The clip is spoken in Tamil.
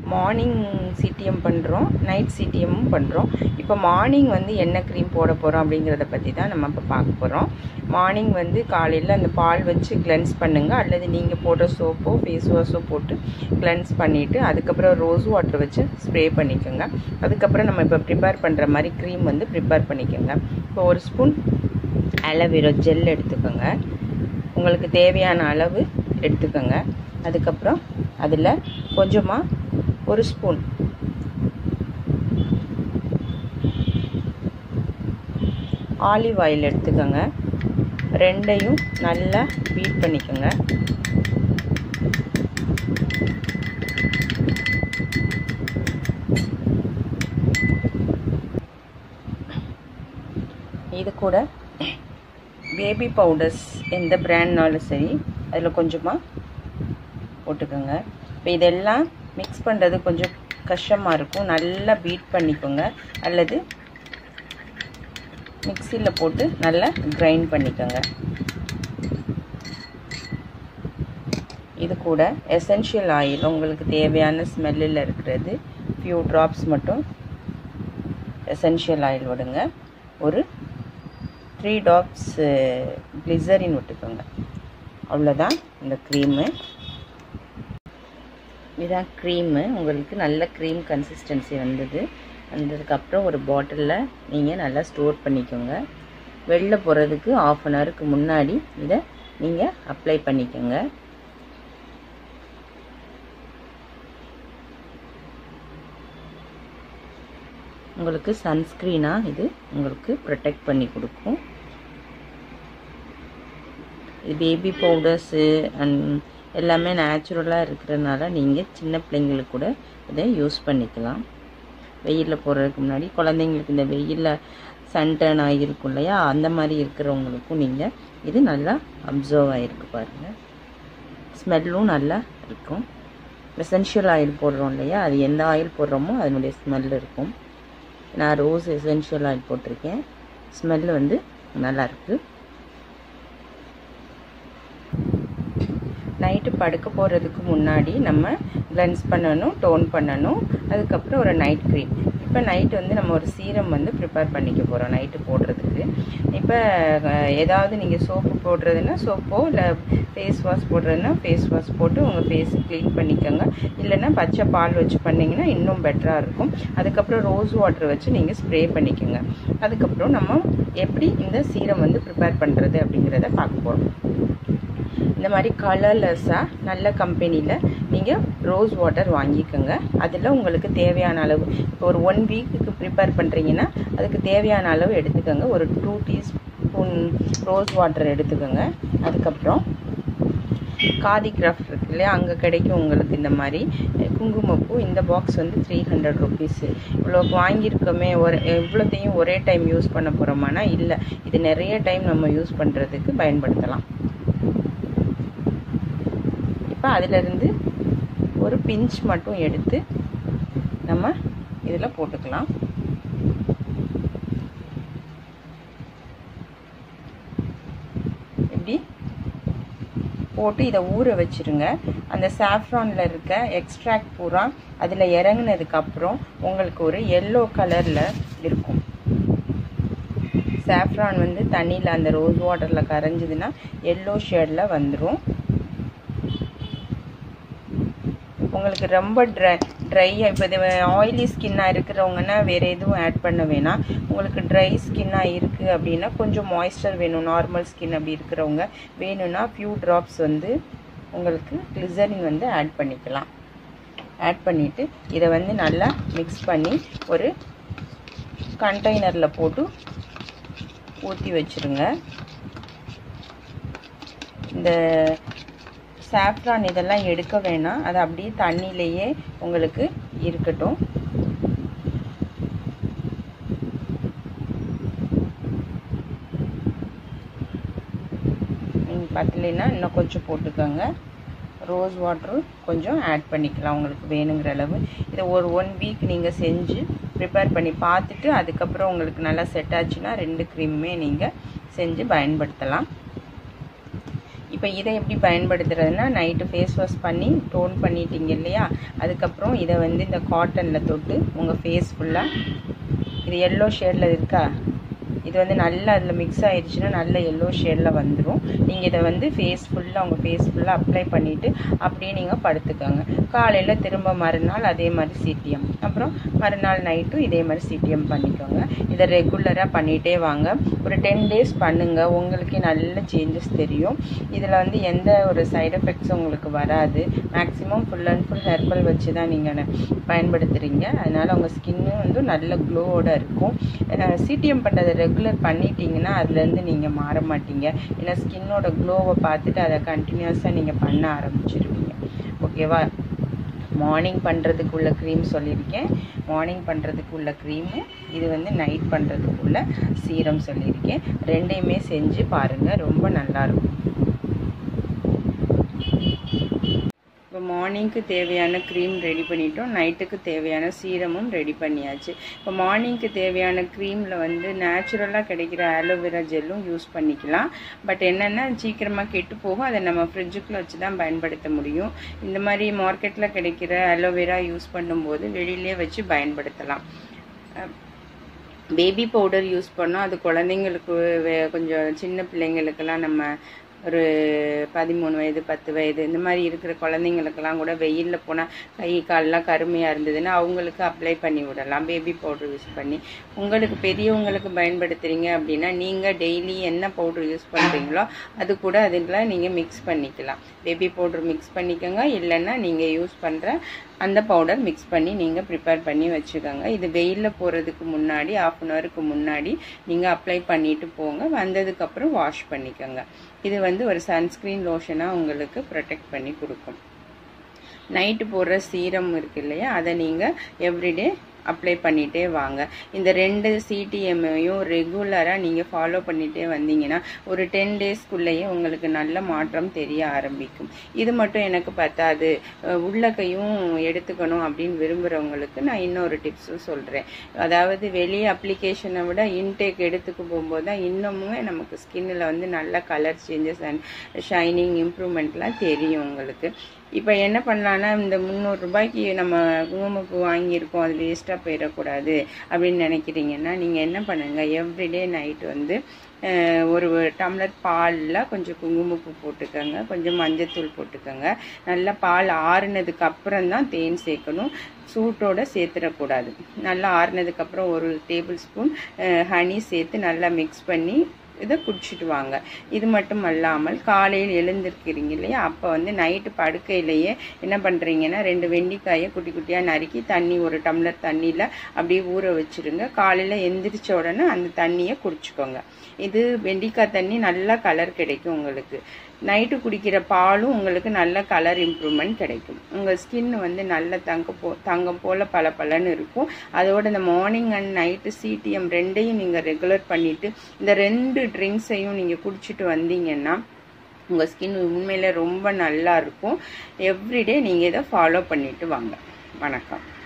மார்னிங் சிடிஎம் பண்ணுறோம் நைட் சிடிஎம்மும் பண்ணுறோம் இப்போ மார்னிங் வந்து என்ன க்ரீம் போட போகிறோம் அப்படிங்கிறத பற்றி தான் நம்ம இப்போ பார்க்க போகிறோம் மார்னிங் வந்து காலையில் அந்த பால் வச்சு கிளென்ஸ் பண்ணுங்கள் அல்லது நீங்கள் போடுற சோப்போ ஃபேஸ் வாஷோ போட்டு கிளென்ஸ் பண்ணிவிட்டு அதுக்கப்புறம் ரோஸ் வாட்டர் வச்சு ஸ்ப்ரே பண்ணிக்கோங்க அதுக்கப்புறம் நம்ம இப்போ ப்ரிப்பேர் பண்ணுற மாதிரி க்ரீம் வந்து ப்ரிப்பேர் பண்ணிக்கோங்க இப்போ ஒரு ஸ்பூன் அலோவேரா ஜெல் எடுத்துக்கோங்க உங்களுக்கு தேவையான அளவு எடுத்துக்கோங்க அதுக்கப்புறம் அதில் கொஞ்சமாக ஒரு ஸ்பூன் ஆலிவ் ஆயில் எடுத்துக்கோங்க ரெண்டையும் நல்லா பீட் பண்ணிக்கோங்க இது கூட பேபி பவுடர்ஸ் எந்த பிராண்ட்னாலும் சரி அதில் கொஞ்சமாக போட்டுக்கோங்க இப்போ இதெல்லாம் மிக்ஸ் பண்ணுறது கொஞ்சம் கஷ்டமாக இருக்கும் நல்லா பீட் பண்ணிக்கோங்க அல்லது மிக்சியில் போட்டு நல்லா கிரைண்ட் பண்ணிக்கோங்க இது கூட எசென்ஷியல் ஆயில் உங்களுக்கு தேவையான ஸ்மெல்லில் இருக்கிறது ஃபியூ ட்ராப்ஸ் மட்டும் எசென்ஷியல் ஆயில் விடுங்க ஒரு த்ரீ டாப்ஸ் கிளிசரின் விட்டுக்கோங்க அவ்வளோதான் இந்த க்ரீமு இதுதான் க்ரீமு உங்களுக்கு நல்ல க்ரீம் கன்சிஸ்டன்சி வந்தது வந்ததுக்கப்புறம் ஒரு பாட்டிலில் நீங்கள் நல்லா ஸ்டோர் பண்ணிக்கோங்க வெளில போகிறதுக்கு ஆஃப் அன் ஹவருக்கு முன்னாடி இதை நீங்கள் அப்ளை பண்ணிக்கோங்க உங்களுக்கு சன்ஸ்க்ரீனாக இது உங்களுக்கு ப்ரொடெக்ட் பண்ணி கொடுக்கும் இது பேபி பவுடர்ஸு அண்ட் எல்லாமே நேச்சுரலாக இருக்கிறதுனால நீங்கள் சின்ன பிள்ளைங்களுக்கு கூட இதை யூஸ் பண்ணிக்கலாம் வெயிலில் போகிறதுக்கு முன்னாடி குழந்தைங்களுக்கு இந்த வெயிலில் சன்டர்ன் ஆகியிருக்கும் இல்லையா அந்த மாதிரி இருக்கிறவங்களுக்கும் நீங்கள் இது நல்லா அப்சர்வ் ஆகிருக்கு பாருங்கள் ஸ்மெல்லும் நல்லா இருக்கும் எசென்ஷியல் ஆயில் போடுறோம் இல்லையா அது எந்த ஆயில் போடுறோமோ அதனுடைய ஸ்மெல் இருக்கும் நான் ரோஸ் எசென்ஷியல் ஆயில் போட்டிருக்கேன் ஸ்மெல் வந்து நல்லாயிருக்கு நைட்டு படுக்க போகிறதுக்கு முன்னாடி நம்ம கிளென்ஸ் பண்ணணும் டோன் பண்ணணும் அதுக்கப்புறம் ஒரு நைட் க்ரீம் இப்போ நைட்டு வந்து நம்ம ஒரு சீரம் வந்து ப்ரிப்பேர் பண்ணிக்க போகிறோம் நைட்டு போடுறதுக்கு இப்போ ஏதாவது நீங்கள் சோப்பு போடுறதுன்னா சோப்போ இல்லை ஃபேஸ் வாஷ் போடுறதுன்னா ஃபேஸ் வாஷ் போட்டு உங்கள் ஃபேஸ் க்ளீன் பண்ணிக்கோங்க இல்லைன்னா பச்சை பால் வச்சு பண்ணிங்கன்னா இன்னும் பெட்டராக இருக்கும் அதுக்கப்புறம் ரோஸ் வாட்டர் வச்சு நீங்கள் ஸ்ப்ரே பண்ணிக்கோங்க அதுக்கப்புறம் நம்ம எப்படி இந்த சீரம் வந்து ப்ரிப்பேர் பண்ணுறது அப்படிங்கிறத பார்க்க போகிறோம் இந்த மாதிரி கலர்லெஸ்ஸாக நல்ல கம்பெனியில் நீங்கள் ரோஸ் வாட்டர் வாங்கிக்கோங்க அதில் உங்களுக்கு தேவையான அளவு இப்போ ஒரு ஒன் வீக்குக்கு ப்ரிப்பேர் பண்ணுறீங்கன்னா அதுக்கு தேவையான அளவு எடுத்துக்கோங்க ஒரு டூ டீஸ்பூன் ரோஸ் வாட்டர் எடுத்துக்கோங்க அதுக்கப்புறம் காதி கிராஃப்ட் இருக்கு இல்லையா அங்கே கிடைக்கும் உங்களுக்கு இந்த மாதிரி குங்குமப்பூ இந்த பாக்ஸ் வந்து த்ரீ ஹண்ட்ரட் ருபீஸு இவ்வளோ வாங்கியிருக்கோமே ஒரு இவ்வளோத்தையும் ஒரே டைம் யூஸ் பண்ண போகிறோமானா இல்லை இது நிறைய டைம் நம்ம யூஸ் பண்ணுறதுக்கு பயன்படுத்தலாம் இப்போ அதிலிருந்து ஒரு பிஞ்ச் மட்டும் எடுத்து நம்ம இதில் போட்டுக்கலாம் இப்படி போட்டு இதை ஊற வச்சுருங்க அந்த சாஃப்ரானில் இருக்க எக்ஸ்ட்ராக்ட் பூரா அதில் இறங்கினதுக்கப்புறம் உங்களுக்கு ஒரு எல்லோ கலரில் இருக்கும் சாஃப்ரான் வந்து தண்ணியில் அந்த ரோஸ் வாட்டரில் கரைஞ்சதுன்னா எல்லோ ஷேடில் வந்துடும் உங்களுக்கு ரொம்ப ட்ரை ட்ரையாக இப்போ இது ஆயிலி ஸ்கின்னாக இருக்கிறவங்கன்னா வேறு எதுவும் ஆட் பண்ண வேணாம் உங்களுக்கு ட்ரை ஸ்கின்னாக இருக்குது அப்படின்னா கொஞ்சம் மாய்ஸ்சர் வேணும் நார்மல் ஸ்கின் அப்படி இருக்கிறவங்க வேணும்னா ஃபியூ ட்ராப்ஸ் வந்து உங்களுக்கு கிளிசரின் வந்து ஆட் பண்ணிக்கலாம் ஆட் பண்ணிவிட்டு இதை வந்து நல்லா மிக்ஸ் பண்ணி ஒரு கண்டெய்னரில் போட்டு ஊற்றி வச்சுருங்க இந்த சாஃப்ரான் இதெல்லாம் எடுக்க வேணாம் அது அப்படியே தண்ணியிலேயே உங்களுக்கு இருக்கட்டும் நீங்கள் பத்தலைன்னா இன்னும் கொஞ்சம் போட்டுக்கோங்க ரோஸ் வாட்டரும் கொஞ்சம் ஆட் பண்ணிக்கலாம் உங்களுக்கு வேணுங்கிற அளவு இதை ஒரு ஒன் வீக் நீங்கள் செஞ்சு ப்ரிப்பேர் பண்ணி பார்த்துட்டு அதுக்கப்புறம் உங்களுக்கு நல்லா செட் ஆச்சுன்னா ரெண்டு க்ரீமுமே நீங்கள் செஞ்சு பயன்படுத்தலாம் இப்போ இதை எப்படி பயன்படுத்துறதுன்னா நைட்டு ஃபேஸ் வாஷ் பண்ணி டோன் பண்ணிட்டீங்க இல்லையா அதுக்கப்புறம் இதை வந்து இந்த காட்டனில் தொட்டு உங்கள் ஃபேஸ் ஃபுல்லாக இது எல்லோ ஷேடில் இருக்கா இது வந்து நல்லா அதில் மிக்ஸ் ஆயிடுச்சுன்னா நல்ல எல்லோ ஷேடில் வந்துடும் நீங்கள் இதை வந்து ஃபேஸ் ஃபுல்லாக உங்கள் ஃபேஸ் ஃபுல்லாக அப்ளை பண்ணிவிட்டு அப்படியே நீங்கள் படுத்துக்கோங்க காலையில் திரும்ப மறுநாள் அதே மாதிரி சிடிஎம் அப்புறம் மறுநாள் நைட்டும் இதே மாதிரி சிடிஎம் பண்ணிக்கோங்க இதை ரெகுலராக பண்ணிகிட்டே வாங்க ஒரு டென் டேஸ் பண்ணுங்கள் உங்களுக்கே நல்ல சேஞ்சஸ் தெரியும் இதில் வந்து எந்த ஒரு சைடு எஃபெக்ட்ஸும் உங்களுக்கு வராது maximum full and full herbal வச்சு தான் நீங்கள் பயன்படுத்துகிறீங்க அதனால் உங்கள் ஸ்கின்னு வந்து நல்ல க்ளோவோட இருக்கும் சிடிஎம் பண்ணுறதை ரெகுலர் பண்ணிட்டீங்கன்னா அதுலேருந்து நீங்கள் மாற மாட்டீங்க ஏன்னா ஸ்கின்னோட க்ளோவை பார்த்துட்டு அதை கண்டினியூஸாக நீங்கள் பண்ண ஆரம்பிச்சிருவீங்க ஓகேவா மார்னிங் பண்ணுறதுக்கு உள்ள க்ரீம் சொல்லியிருக்கேன் மார்னிங் பண்ணுறதுக்கு உள்ள க்ரீமு இது வந்து நைட் பண்ணுறதுக்கு உள்ள சீரம் சொல்லியிருக்கேன் ரெண்டையுமே செஞ்சு பாருங்கள் ரொம்ப நல்லாயிருக்கும் இப்போ மார்னிங்க்கு தேவையான க்ரீம் ரெடி பண்ணிட்டோம் நைட்டுக்கு தேவையான சீரமும் ரெடி பண்ணியாச்சு இப்போ மார்னிங்க்கு தேவையான க்ரீமில் வந்து நேச்சுரலாக கிடைக்கிற ஆலோவேரா ஜெல்லும் யூஸ் பண்ணிக்கலாம் பட் என்னென்னா சீக்கிரமாக கெட்டு போகும் அதை நம்ம ஃப்ரிட்ஜுக்குள்ளே வச்சு தான் பயன்படுத்த முடியும் இந்த மாதிரி மார்க்கெட்டில் கிடைக்கிற ஆலோவேரா யூஸ் பண்ணும்போது வெளியிலே வச்சு பயன்படுத்தலாம் பேபி பவுடர் யூஸ் பண்ணோம் அது குழந்தைங்களுக்கு கொஞ்சம் சின்ன பிள்ளைங்களுக்கெல்லாம் நம்ம ஒரு பதிமூணு வயது பத்து வயது இந்த மாதிரி இருக்கிற குழந்தைங்களுக்கெல்லாம் கூட வெயிலில் போனால் கை கால்லாம் கருமையாக இருந்ததுன்னா அவங்களுக்கு அப்ளை பண்ணி விடலாம் பேபி பவுடர் யூஸ் பண்ணி உங்களுக்கு பெரியவங்களுக்கு பயன்படுத்துகிறீங்க அப்படின்னா நீங்கள் டெய்லி என்ன பவுடர் யூஸ் பண்ணுறீங்களோ அது கூட அதில் நீங்கள் மிக்ஸ் பண்ணிக்கலாம் பேபி பவுடர் மிக்ஸ் பண்ணிக்கோங்க இல்லைன்னா நீங்கள் யூஸ் பண்ணுற அந்த பவுடர் மிக்ஸ் பண்ணி நீங்கள் ப்ரிப்பேர் பண்ணி வச்சுக்கோங்க இது வெயிலில் போகிறதுக்கு முன்னாடி ஆஃப் அன் ஹவருக்கு முன்னாடி நீங்கள் அப்ளை பண்ணிட்டு போங்க வந்ததுக்கப்புறம் வாஷ் பண்ணிக்கோங்க இது வந்து ஒரு சன்ஸ்க்ரீன் லோஷனாக உங்களுக்கு ப்ரொடெக்ட் பண்ணி கொடுக்கும் நைட்டு போடுற சீரம் இருக்கு இல்லையா அதை நீங்கள் எவ்ரிடே அப்ளை பண்ணிகிட்டே வாங்க இந்த ரெண்டு சிடிஎம்மையும் ரெகுலராக நீங்கள் ஃபாலோ பண்ணிகிட்டே வந்தீங்கன்னா ஒரு டென் டேஸ்க்குள்ளேயே உங்களுக்கு நல்ல மாற்றம் தெரிய ஆரம்பிக்கும் இது மட்டும் எனக்கு பத்தாது உள்ளக்கையும் எடுத்துக்கணும் அப்படின்னு விரும்புகிறவங்களுக்கு நான் இன்னொரு டிப்ஸும் சொல்கிறேன் அதாவது வெளியே அப்ளிகேஷனை விட இன்டேக் எடுத்துக்கு போகும்போது தான் இன்னமுமே நமக்கு ஸ்கின்னில் வந்து நல்ல கலர் சேஞ்சஸ் அண்ட் ஷைனிங் இம்ப்ரூவ்மெண்ட்லாம் தெரியும் உங்களுக்கு இப்போ என்ன பண்ணலான்னா இந்த முந்நூறுரூபாய்க்கு நம்ம குங்குமப்பூ வாங்கியிருக்கோம் அது வேஸ்ட்டாக போயிடக்கூடாது அப்படின்னு நினைக்கிறீங்கன்னா நீங்கள் என்ன பண்ணுங்கள் எவ்ரிடே நைட் வந்து ஒரு டம்ளர் பாலில் கொஞ்சம் குங்குமப்பூ போட்டுக்கோங்க கொஞ்சம் மஞ்சத்தூள் போட்டுக்கோங்க நல்லா பால் ஆறுனதுக்கு அப்புறம் தான் தேன் சேர்க்கணும் சூட்டோட சேர்த்துடக்கூடாது நல்லா ஆறுனதுக்கப்புறம் ஒரு டேபிள் ஸ்பூன் ஹனி சேர்த்து நல்லா மிக்ஸ் பண்ணி இதை குடிச்சிட்டு வாங்க இது மட்டும் அல்லாமல் காலையில் எழுந்திருக்கிறீங்க இல்லையா அப்போ வந்து நைட்டு படுக்கையிலேயே என்ன பண்ணுறீங்கன்னா ரெண்டு வெண்டிக்காயை குட்டி குட்டியாக நறுக்கி தண்ணி ஒரு டம்ளர் தண்ணியில் அப்படியே ஊற வச்சுருங்க காலையில் எந்திரிச்ச உடனே அந்த தண்ணியை குடிச்சுக்கோங்க இது வெண்டிக்காய் தண்ணி நல்லா கலர் கிடைக்கும் உங்களுக்கு நைட்டு குடிக்கிற பாலும் உங்களுக்கு நல்ல கலர் இம்ப்ரூவ்மெண்ட் கிடைக்கும் உங்கள் ஸ்கின் வந்து நல்ல தங்க போ தங்கம் போல் பல பலன்னு இருக்கும் அதோட இந்த மார்னிங் அண்ட் நைட்டு சிடிஎம் ரெண்டையும் நீங்கள் ரெகுலர் பண்ணிவிட்டு இந்த ரெண்டு ட்ரிங்க்ஸையும் நீங்கள் குடிச்சிட்டு வந்தீங்கன்னா உங்கள் ஸ்கின் உண்மையில் ரொம்ப நல்லா இருக்கும் எவ்ரிடே நீங்கள் இதை ஃபாலோ பண்ணிட்டு வாங்க வணக்கம்